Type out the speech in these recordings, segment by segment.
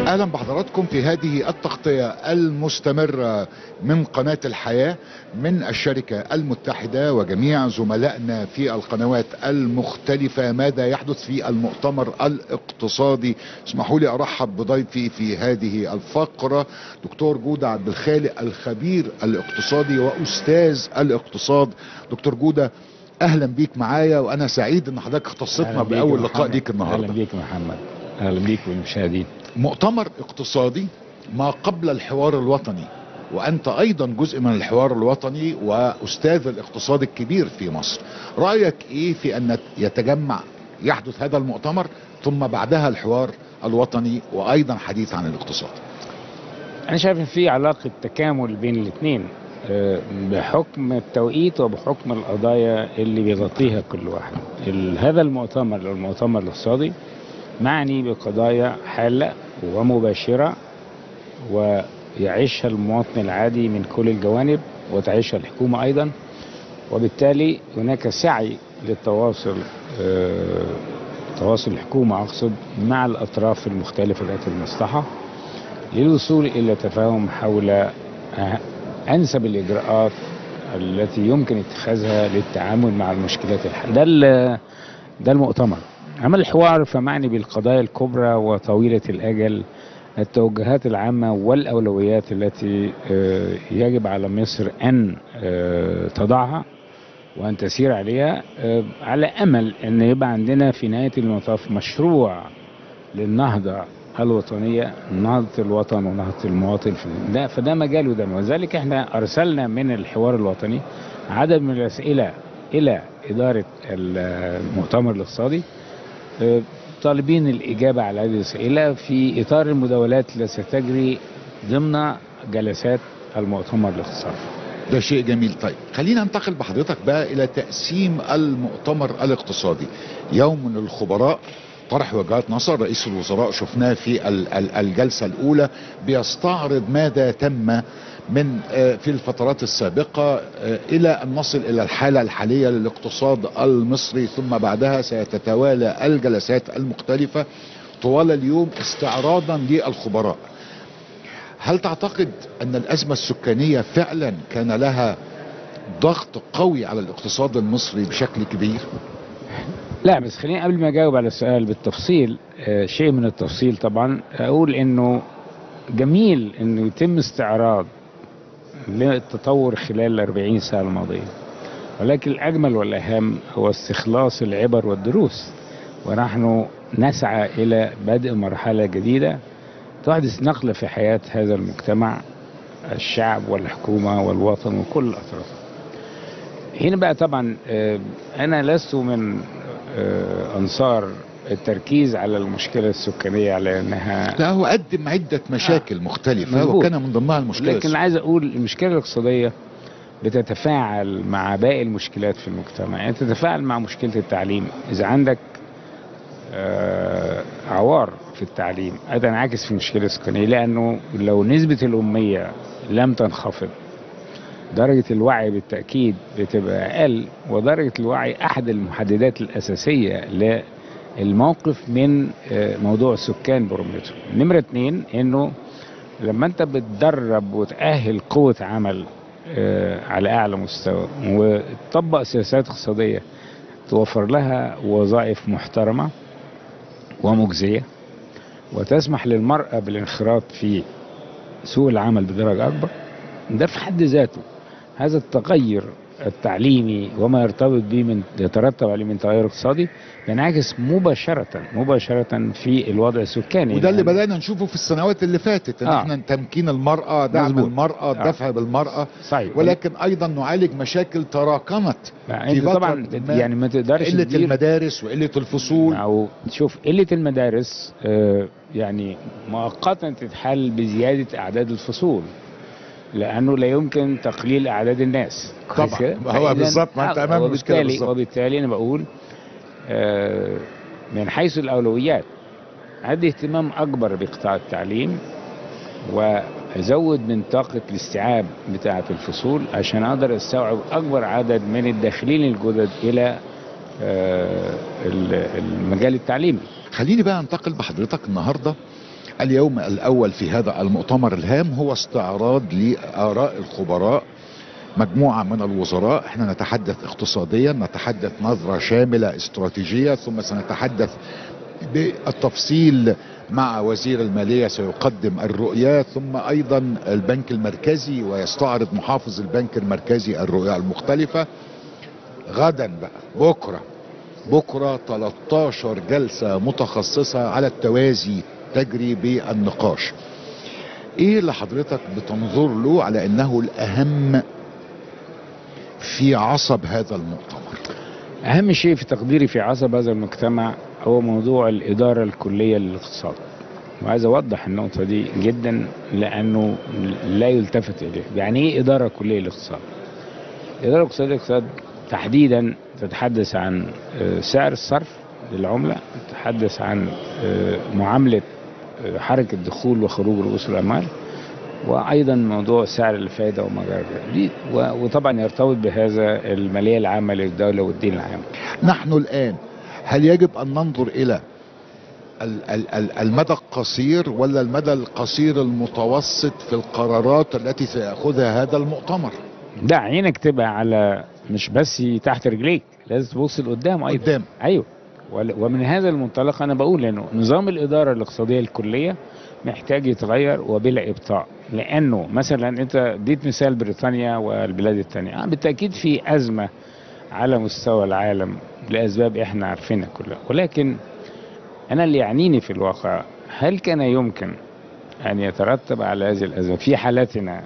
اهلا بحضراتكم في هذه التغطيه المستمره من قناه الحياه من الشركه المتحده وجميع زملائنا في القنوات المختلفه ماذا يحدث في المؤتمر الاقتصادي اسمحوا لي ارحب بضيفي في هذه الفقره دكتور جوده عبد الخالق الخبير الاقتصادي واستاذ الاقتصاد دكتور جوده اهلا بيك معايا وانا سعيد ان حضرتك اختصتنا أهلا بيك باول يا لقاء محمد. ليك النهارده اهلا بيك يا محمد اهلا بيك والمشاهدين مؤتمر اقتصادي ما قبل الحوار الوطني وانت ايضا جزء من الحوار الوطني واستاذ الاقتصاد الكبير في مصر رايك ايه في ان يتجمع يحدث هذا المؤتمر ثم بعدها الحوار الوطني وايضا حديث عن الاقتصاد انا شايف ان في علاقه تكامل بين الاثنين بحكم التوقيت وبحكم القضايا اللي بيغطيها كل واحد ال- هذا المؤتمر المؤتمر الاقتصادي معني بقضايا حالة ومباشرة ويعيشها المواطن العادي من كل الجوانب وتعيشها الحكومة أيضا وبالتالي هناك سعي للتواصل آه، تواصل الحكومة أقصد مع الأطراف المختلفة ذات المصلحة للوصول إلى تفاهم حول أه- أنسب الإجراءات التي يمكن اتخاذها للتعامل مع المشكلات الحالية ده ال- ده المؤتمر أما الحوار فمعني بالقضايا الكبرى وطويلة الأجل التوجهات العامة والأولويات التي آه، يجب على مصر أن آه، تضعها وأن تسير عليها آه، على أمل أن يبقى عندنا في نهاية المطاف مشروع للنهضة الوطنية نهضة الوطن ونهضة المواطن في ده فده مجال وده وذلك احنا أرسلنا من الحوار الوطني عدد من الأسئلة إلى إدارة المؤتمر الاقتصادي آه، طالبين الإجابة على هذه الأسئلة في إطار المداولات التي ستجري ضمن جلسات المؤتمر الاقتصادي ده شيء جميل طيب خلينا ننتقل بحضرتك بقى الى تقسيم المؤتمر الاقتصادي يوم الخبراء طرح وجهات نظر رئيس الوزراء شفناه في ال- ال- الجلسة الأولى بيستعرض ماذا تم من آه، في الفترات السابقة آه، إلى أن نصل إلى الحالة الحالية للاقتصاد المصري ثم بعدها سيتتوالى الجلسات المختلفة طوال اليوم استعراضا للخبراء هل تعتقد أن الأزمة السكانية فعلا كان لها ضغط قوي على الاقتصاد المصري بشكل كبير؟ لا بس خليني قبل ما اجاوب على السؤال بالتفصيل آه، شيء من التفصيل طبعا اقول انه جميل انه يتم استعراض للتطور خلال ال 40 سنه الماضيه ولكن الاجمل والاهم هو استخلاص العبر والدروس ونحن نسعى الى بدء مرحله جديده تحدث نقله في حياه هذا المجتمع الشعب والحكومه والوطن وكل الاطراف هنا بقى طبعا آه، انا لست من آه، انصار التركيز على المشكله السكانيه على انها لا هو قدم عدة مشاكل مختلفة مظبوط. وكان من ضمنها المشكلة لكن عايز اقول المشكله الاقتصاديه بتتفاعل مع باقي المشكلات في المجتمع يعني تتفاعل مع مشكله التعليم اذا عندك آه، عوار في التعليم هذا ينعكس في المشكله السكانيه لانه لو نسبه الاميه لم تنخفض درجة الوعي بالتأكيد بتبقى أقل ودرجة الوعي أحد المحددات الأساسية للموقف من آه، موضوع السكان برمته نمرة اتنين إنه لما أنت بتدرب وتأهل قوة عمل آه، على أعلى مستوى وتطبق سياسات اقتصادية توفر لها وظائف محترمة ومجزية وتسمح للمرأة بالانخراط في سوق العمل بدرجة أكبر ده في حد ذاته هذا التغير التعليمي وما يرتبط به من يترتب عليه من تغير اقتصادي ينعكس مباشرة مباشرة في الوضع السكاني وده اللي يعني بدأنا نشوفه في السنوات اللي فاتت ان آه. احنا تمكين المرأة دعم مظبوط. المرأة آه. الدفع بالمرأة صحيح ولكن ايضا نعالج مشاكل تراكمت يعني في انت فترة طبعا ما يعني ما تقدرش قلة تدير المدارس وقلة الفصول او شوف قله المدارس آه، يعني مؤقتا تتحل بزياده اعداد الفصول لانه لا يمكن تقليل اعداد الناس طبعاً. كويس كده؟ ما هو فإذن- بالظبط، ما أنت آه، أمام المشكلة وبالتالي بالظبط. وبالتالي انا بقول آه، من حيث الاولويات عندي اهتمام اكبر بقطاع التعليم وازود من طاقه الاستيعاب بتاعه الفصول عشان اقدر استوعب اكبر عدد من الداخلين الجدد الى آه، ال- المجال التعليمي خليني بقى انتقل بحضرتك النهارده اليوم الاول في هذا المؤتمر الهام هو استعراض لاراء الخبراء مجموعة من الوزراء احنا نتحدث اقتصاديا نتحدث نظرة شاملة استراتيجية ثم سنتحدث بالتفصيل مع وزير المالية سيقدم الرؤية ثم ايضا البنك المركزي ويستعرض محافظ البنك المركزي الرؤية المختلفة غدا بقى بكرة بكرة 13 جلسة متخصصة على التوازي تجري بالنقاش ايه اللي حضرتك بتنظر له على انه الاهم في عصب هذا المؤتمر اهم شيء في تقديري في عصب هذا المجتمع هو موضوع الاداره الكليه للاقتصاد وعايز اوضح النقطه دي جدا لانه لا يلتفت اليه يعني ايه اداره كليه للاقتصاد الاداره الاقتصاديه للاقتصاد تحديدا تتحدث عن آه، سعر الصرف للعمله تتحدث عن آه، معامله آه، حركه دخول وخروج رؤوس الاموال وايضا موضوع سعر الفائده وما غير ذلك. دي و- وطبعا يرتبط بهذا الماليه العامه للدوله والدين العام نحن الان هل يجب ان ننظر الى ال- ال- ال- المدى القصير ولا المدى القصير المتوسط في القرارات التي سيأخذها هذا المؤتمر ده عينك تبقى على مش بس تحت رجليك لازم تبص لقدام ايضا قدام ايوه ول- ومن هذا المنطلق انا بقول انه نظام الاداره الاقتصاديه الكليه محتاج يتغير وبلا ابطاء لانه مثلا انت اديت مثال بريطانيا والبلاد الثانيه آه بالتاكيد في ازمه على مستوى العالم لاسباب احنا عارفينها كلها ولكن انا اللي يعنيني في الواقع هل كان يمكن ان يترتب على هذه الازمه في حالتنا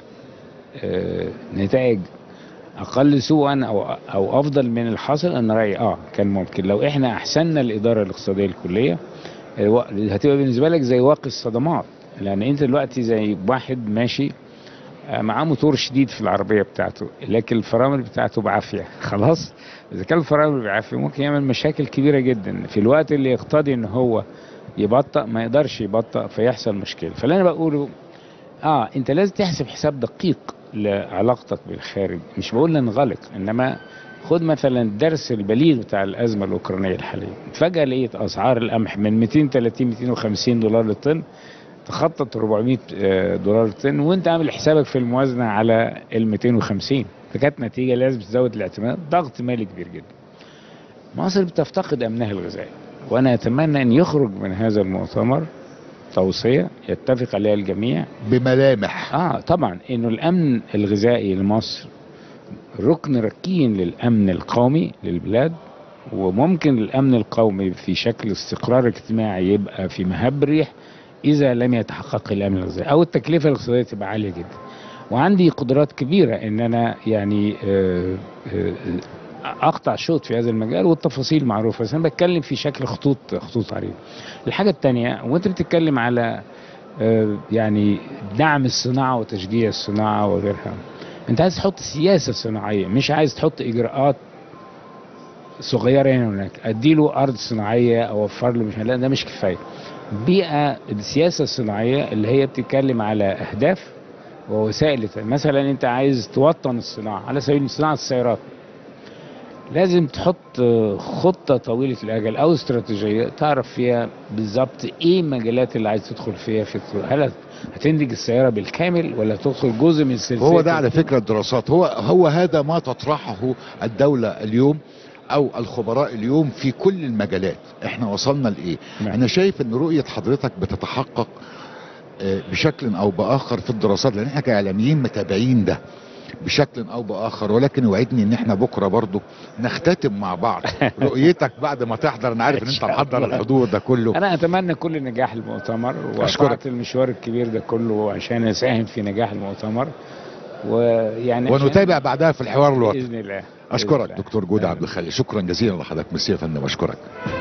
آه، نتائج اقل سوءا او او افضل من الحاصل انا رايي اه كان ممكن لو احنا احسننا الاداره الاقتصاديه الكليه الوا- هتبقى بالنسبه لك زي واقي الصدمات لان انت دلوقتي زي واحد ماشي آه، معاه موتور شديد في العربيه بتاعته لكن الفرامل بتاعته بعافيه خلاص اذا كان الفرامل بعافيه ممكن يعمل مشاكل كبيره جدا في الوقت اللي يقتضي ان هو يبطأ ما يقدرش يبطأ فيحصل مشكله فاللي انا بقوله اه انت لازم تحسب حساب دقيق لعلاقتك بالخارج مش بقول ننغلق انما خد مثلا الدرس البليغ بتاع الازمه الاوكرانيه الحاليه فجاه لقيت اسعار القمح من 230 250 دولار للطن تخطط 400 آه، دولار الطن وانت عامل حسابك في الموازنه على ال 250 فكانت نتيجه لازم تزود الاعتماد ضغط مالي كبير جدا مصر بتفتقد امنها الغذائي وانا اتمنى ان يخرج من هذا المؤتمر توصيه يتفق عليها الجميع بملامح اه طبعا انه الامن الغذائي لمصر ركن ركين للامن القومي للبلاد وممكن الامن القومي في شكل استقرار اجتماعي يبقى في مهب الريح اذا لم يتحقق الامن الغذائي او التكلفه الاقتصاديه تبقى عاليه جدا وعندي قدرات كبيره ان انا يعني آه، آه، اقطع شوط في هذا المجال والتفاصيل معروفه بس انا بتكلم في شكل خطوط خطوط عريضه الحاجه الثانيه وانت بتتكلم على آه، يعني دعم الصناعه وتشجيع الصناعه وغيرها انت عايز تحط سياسه صناعيه مش عايز تحط اجراءات صغيره هنا وهناك اديله ارض صناعيه اوفر له مش لا ده مش كفايه بيئه السياسه الصناعيه اللي هي بتتكلم على اهداف ووسائل مثلا انت عايز توطن الصناعه على سبيل صناعه السيارات لازم تحط خطة طويلة الأجل أو استراتيجية تعرف فيها بالظبط إيه المجالات اللي عايز تدخل فيها في هل هتنتج السيارة بالكامل ولا تدخل جزء من سلسلة هو ده على فكرة الدراسات هو هو هذا ما تطرحه الدولة اليوم او الخبراء اليوم في كل المجالات احنا وصلنا لايه نعم. انا شايف ان رؤية حضرتك بتتحقق آه، بشكل او باخر في الدراسات لان احنا كاعلاميين متابعين ده بشكل او باخر ولكن وعدني ان احنا بكره برضو نختتم مع بعض رؤيتك بعد ما تحضر انا عارف ان إن انت شاء محضر الله. الحضور ده كله أنا أتمنى كل نجاح المؤتمر أشكرك. وقطعت المشوار الكبير ده كله عشان أساهم في نجاح المؤتمر ويعني عشان- ونتابع بعدها في الحوار الوطني بإذن الله بإذن اشكرك الله. دكتور جودة عبد الخالق شكرا جزيلا لحضرتك ميرسي يا فندم اشكرك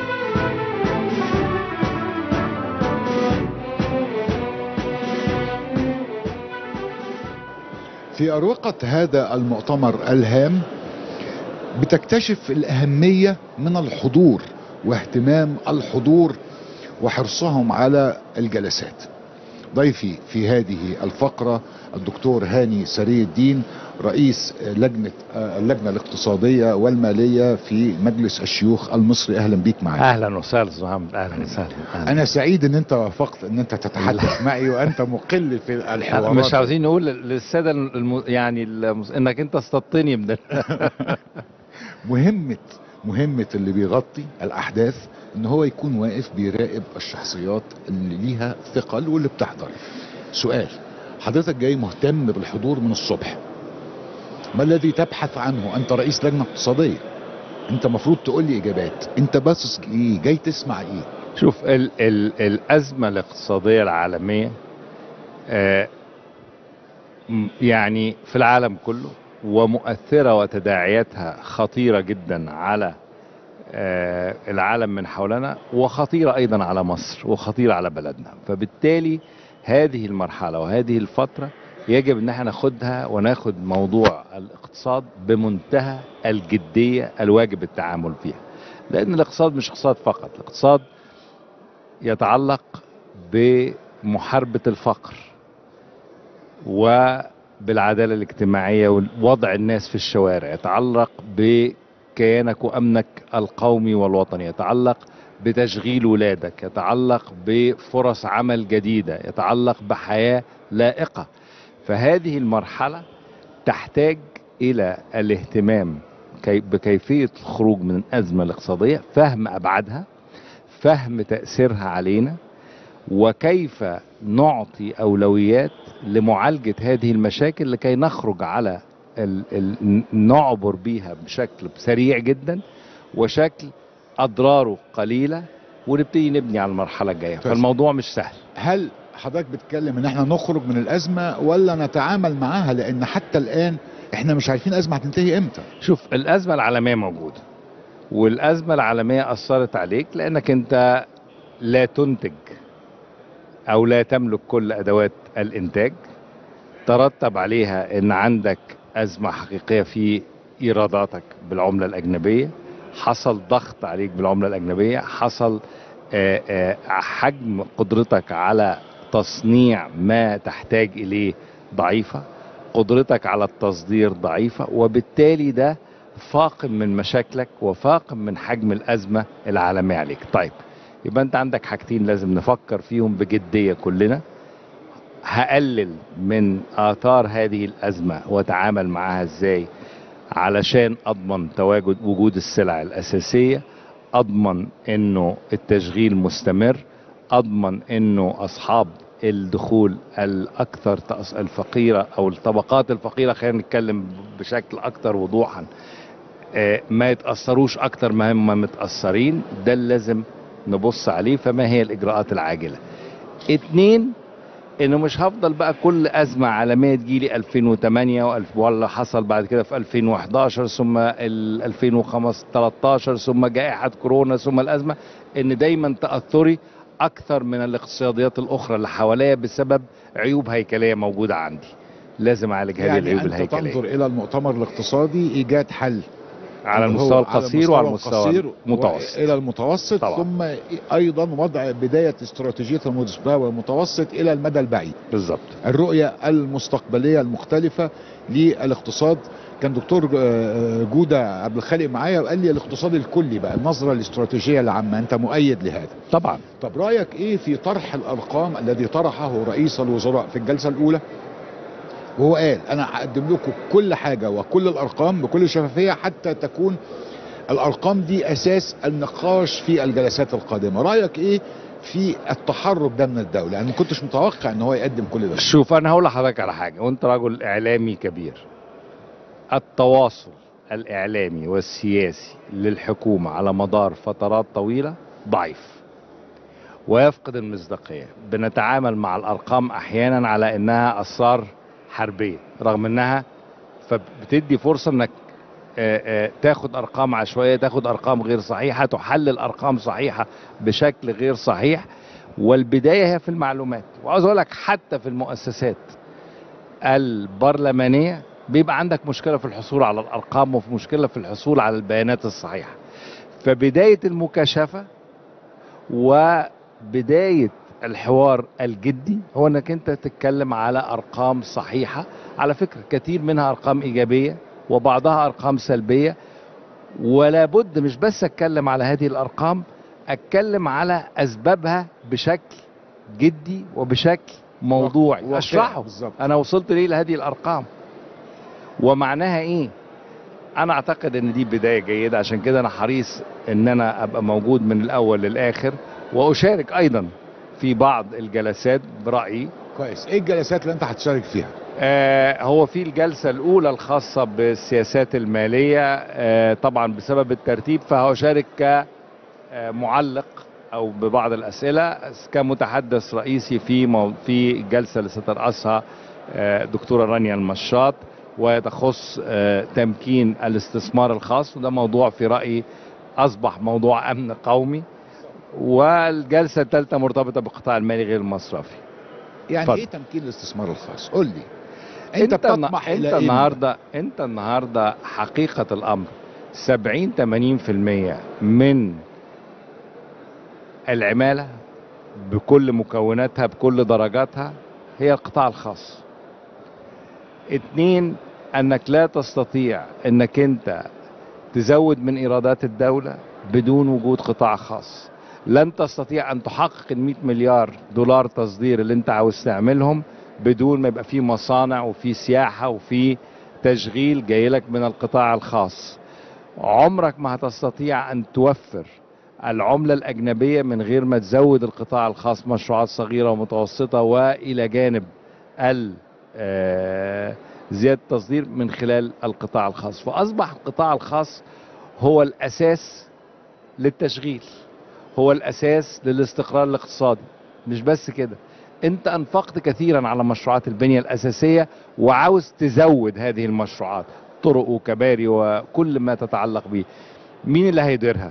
في أروقة هذا المؤتمر الهام بتكتشف الأهمية من الحضور واهتمام الحضور وحرصهم على الجلسات ضيفي في هذه الفقرة الدكتور هاني سري الدين رئيس لجنة اللجنة الاقتصادية والمالية في مجلس الشيوخ المصري أهلا بيك معنا اهلا وسهلا استاذ محمد اهلا وسهلا أهلاً. أنا سعيد أن أنت وافقت أن أنت تتحدث معي وأنت مقل في الحوارات مش عاوزين نقول للساده الم... يعني المس... انك انت اصطدتني من ال- مهمة مهمة اللي بيغطي الأحداث إن هو يكون واقف بيراقب الشخصيات اللي ليها ثقل واللي بتحضر سؤال حضرتك جاي مهتم بالحضور من الصبح ما الذي تبحث عنه أنت رئيس لجنة اقتصادية أنت مفروض تقول لي إجابات أنت باصص لإيه جاي تسمع إيه شوف ال... ال... الازمه الاقتصاديه العالميه آه م- يعني في العالم كله ومؤثره وتداعياتها خطيره جدا على آه العالم من حولنا وخطيره ايضا على مصر وخطيره على بلدنا فبالتالي هذه المرحله وهذه الفتره يجب ان احنا ناخدها وناخد موضوع الاقتصاد بمنتهى الجديه الواجب التعامل فيها لان الاقتصاد مش اقتصاد فقط الاقتصاد يتعلق بمحاربه الفقر وبالعداله الاجتماعيه ووضع الناس في الشوارع يتعلق بكيانك وامنك القومي والوطني يتعلق بتشغيل ولادك يتعلق بفرص عمل جديده يتعلق بحياه لائقه فهذه المرحله تحتاج الى الاهتمام كي- بكيفيه الخروج من الازمه الاقتصاديه فهم ابعادها فهم تاثيرها علينا وكيف نعطي اولويات لمعالجه هذه المشاكل لكي نخرج على ال ال نعبر بيها بشكل سريع جدا وشكل اضراره قليله ونبتدي نبني على المرحله الجايه كويس. فالموضوع مش سهل هل حضرتك بتتكلم ان احنا نخرج من الازمه ولا نتعامل معاها لان حتى الان احنا مش عارفين الازمه هتنتهي امتى شوف الأزمة العالمية موجودة والأزمة العالمية أثرت عليك لأنك أنت لا تنتج أو لا تملك كل أدوات الإنتاج ترتب عليها أن عندك أزمة حقيقية في إيراداتك بالعملة الأجنبية حصل ضغط عليك بالعملة الأجنبية حصل آه، آه، حجم قدرتك على تصنيع ما تحتاج إليه ضعيفة قدرتك على التصدير ضعيفة وبالتالي ده فاقم من مشاكلك وفاقم من حجم الأزمة العالمية عليك طيب يبقى أنت عندك حاجتين لازم نفكر فيهم بجدية كلنا هقلل من آثار هذه الأزمة وأتعامل معها إزاي علشان أضمن تواجد وجود السلع الأساسية أضمن إنه التشغيل مستمر أضمن إنه أصحاب الدخول الأكثر تأس- الفقيرة أو الطبقات الفقيرة خلينا نتكلم بشكل أكثر وضوحا آه، ما يتأثروش أكتر ما هم متأثرين ده اللي لازم نبص عليه فما هي الإجراءات العاجلة اتنين انه مش هفضل بقى كل ازمه عالميه تجيلي 2008 والف ولا حصل بعد كده في 2011 ثم ال 2013 ثم جائحه كورونا ثم الازمه ان دايما تاثري اكثر من الاقتصاديات الاخرى اللي حواليا بسبب عيوب هيكليه موجوده عندي لازم اعالج هذه يعني العيوب انت الهيكليه تنظر الى المؤتمر الاقتصادي ايجاد حل على اللي هو المستوى القصير وعلى المستوى القصير المتوسط الى المتوسط طبعا. ثم ايضا وضع بدايه استراتيجيه المستوى المتوسط الى المدى البعيد بالظبط الرؤيه المستقبليه المختلفه للاقتصاد كان دكتور آه، جوده عبد الخالق معايا وقال لي الاقتصاد الكلي بقى النظره الاستراتيجيه العامه انت مؤيد لهذا طبعا طب رايك ايه في طرح الارقام الذي طرحه رئيس الوزراء في الجلسه الاولى وهو قال انا هقدم لكم كل حاجه وكل الارقام بكل شفافيه حتى تكون الارقام دي اساس النقاش في الجلسات القادمه رايك ايه في التحرك ده من الدوله انا ما كنتش متوقع ان هو يقدم كل ده شوف انا هقول لحضرتك على حاجه وانت رجل اعلامي كبير التواصل الاعلامي والسياسي للحكومه على مدار فترات طويله ضعيف ويفقد المصداقيه بنتعامل مع الارقام احيانا على انها اسرار حربيه رغم انها فبتدي فرصه انك آه، آه، تاخد ارقام عشوائيه تاخد ارقام غير صحيحه تحلل ارقام صحيحه بشكل غير صحيح والبدايه هي في المعلومات وعاوز اقول لك حتى في المؤسسات البرلمانيه بيبقى عندك مشكله في الحصول على الارقام وفي مشكله في الحصول على البيانات الصحيحه فبدايه المكاشفه وبدايه الحوار الجدي هو انك انت تتكلم على ارقام صحيحه على فكره كثير منها ارقام ايجابيه وبعضها ارقام سلبيه ولا بد مش بس اتكلم على هذه الارقام اتكلم على اسبابها بشكل جدي وبشكل موضوعي واقعي اشرحه بالظبط. انا وصلت ليه لهذه الارقام ومعناها ايه انا اعتقد ان دي بدايه جيده عشان كده انا حريص ان انا ابقى موجود من الاول للاخر واشارك ايضا في بعض الجلسات برايي كويس ايه الجلسات اللي انت هتشارك فيها آه هو في الجلسه الاولى الخاصه بالسياسات الماليه آه طبعا بسبب الترتيب فهشارك كمعلق او ببعض الاسئله كمتحدث رئيسي في مو في الجلسه اللي سترأسها آه دكتوره رانيا المشاط وتخص آه تمكين الاستثمار الخاص وده موضوع في رايي اصبح موضوع امن قومي والجلسه الثالثه مرتبطه بالقطاع المالي غير المصرفي يعني اتفضل. ايه تمكين الاستثمار الخاص قول لي انت انت النا- بتطمح انت الى ايه النهارده انت النهارده حقيقه الامر 70 80% من العماله بكل مكوناتها بكل درجاتها هي القطاع الخاص اتنين انك لا تستطيع انك انت تزود من ايرادات الدوله بدون وجود قطاع خاص لن تستطيع ان تحقق ال 100 مليار دولار تصدير اللي انت عاوز تعملهم بدون ما يبقى في مصانع وفي سياحه وفي تشغيل جاي لك من القطاع الخاص عمرك ما هتستطيع ان توفر العملة الأجنبية من غير ما تزود القطاع الخاص مشروعات صغيرة ومتوسطة وإلى جانب ال- آه، زيادة التصدير من خلال القطاع الخاص فأصبح القطاع الخاص هو الأساس للتشغيل هو الأساس للاستقرار الاقتصادي مش بس كده انت انفقت كثيرا على مشروعات البنية الأساسية وعاوز تزود هذه المشروعات طرق وكباري وكل ما تتعلق به مين اللي هيديرها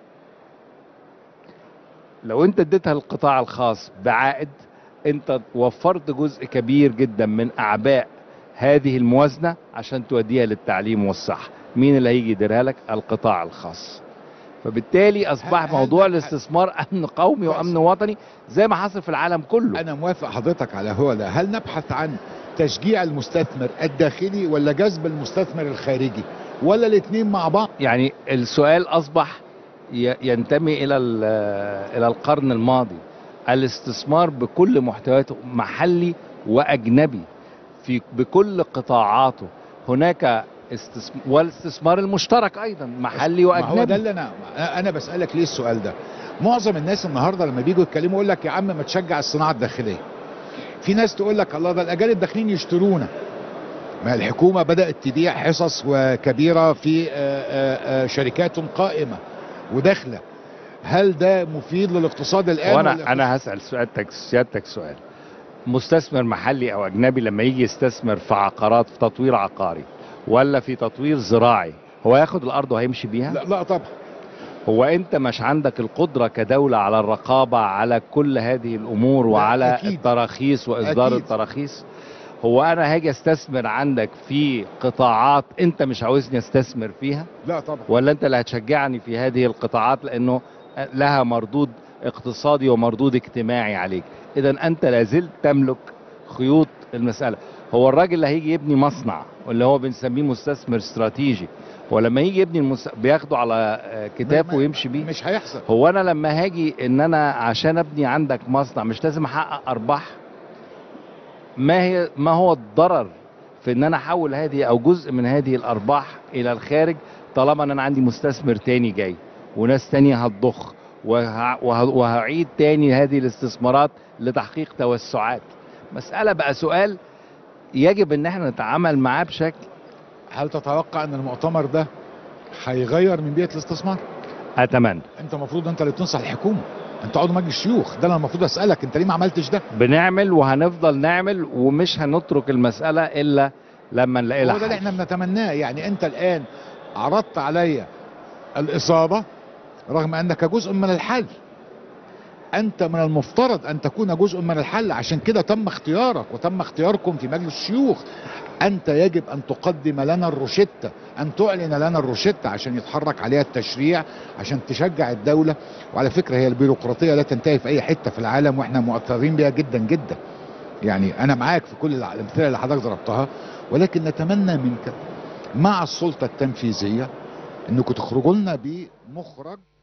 لو انت اديتها للقطاع الخاص بعائد انت وفرت جزء كبير جدا من اعباء هذه الموازنه عشان توديها للتعليم والصحه مين اللي هيجي يديرها لك القطاع الخاص فبالتالي اصبح هل- موضوع هل- الاستثمار امن قومي وامن وطني زي ما حصل في العالم كله انا موافق حضرتك على هو ده هل نبحث عن تشجيع المستثمر الداخلي ولا جذب المستثمر الخارجي ولا الاثنين مع بعض يعني السؤال اصبح ي- ينتمي الى ال- الى القرن الماضي الاستثمار بكل محتوياته محلي واجنبي في بكل قطاعاته هناك استثم... والاستثمار المشترك ايضا محلي ما هو ده واجنبي اللي انا انا بسالك ليه السؤال ده معظم الناس النهارده لما بيجوا يتكلموا يقول لك يا عم ما تشجع الصناعه الداخليه في ناس تقول لك الله ده الاجانب داخلين يشترونا ما الحكومه بدات تبيع حصص وكبيره في آه، آه، آه، شركات قائمه وداخله هل ده مفيد للاقتصاد الان ولا وانا انا هسال سؤالتك سيادتك سؤال مستثمر محلي او اجنبي لما يجي يستثمر في عقارات في تطوير عقاري ولا في تطوير زراعي هو ياخد الارض وهيمشي بيها لا لا طبعا هو انت مش عندك القدرة كدولة على الرقابة على كل هذه الامور لا، وعلى أكيد. التراخيص واصدار أكيد. التراخيص هو انا هاجي استثمر عندك في قطاعات انت مش عاوزني استثمر فيها لا طبعا ولا انت اللي هتشجعني في هذه القطاعات لانه لها مردود اقتصادي ومردود اجتماعي عليك اذا انت لازلت تملك خيوط المسألة هو الراجل اللي هيجي يبني مصنع واللي هو بنسميه مستثمر استراتيجي ولما يجي يبني المس... بياخده على آه، كتافه ما- ويمشي بيه مش هيحصل هو انا لما هاجي ان انا عشان ابني عندك مصنع مش لازم احقق ارباح ما هي ما هو الضرر في ان انا احول هذه او جزء من هذه الارباح الى الخارج طالما ان انا عندي مستثمر تاني جاي وناس تانية هتضخ وه... وه... وهعيد تاني هذه الاستثمارات لتحقيق توسعات مسألة بقى سؤال يجب ان احنا نتعامل معاه بشكل هل تتوقع ان المؤتمر ده هيغير من بيئه الاستثمار اتمنى انت المفروض انت اللي تنصح الحكومه انت عضو مجلس الشيوخ ده انا المفروض اسالك انت ليه ما عملتش ده بنعمل وهنفضل نعمل ومش هنترك المسألة الا لما نلاقي هو لها ده اللي حل. احنا بنتمناه يعني انت الان عرضت علي الاصابه رغم انك جزء من الحل انت من المفترض ان تكون جزء من الحل عشان كده تم اختيارك وتم اختياركم في مجلس الشيوخ انت يجب ان تقدم لنا الروشتة ان تعلن لنا الروشتة عشان يتحرك عليها التشريع عشان تشجع الدولة وعلى فكرة هي البيروقراطية لا تنتهي في اي حتة في العالم واحنا مؤثرين بها جدا جدا يعني انا معاك في كل الامثله اللي حضرتك ضربتها ولكن نتمنى منك مع السلطه التنفيذيه انكم تخرجوا لنا بمخرج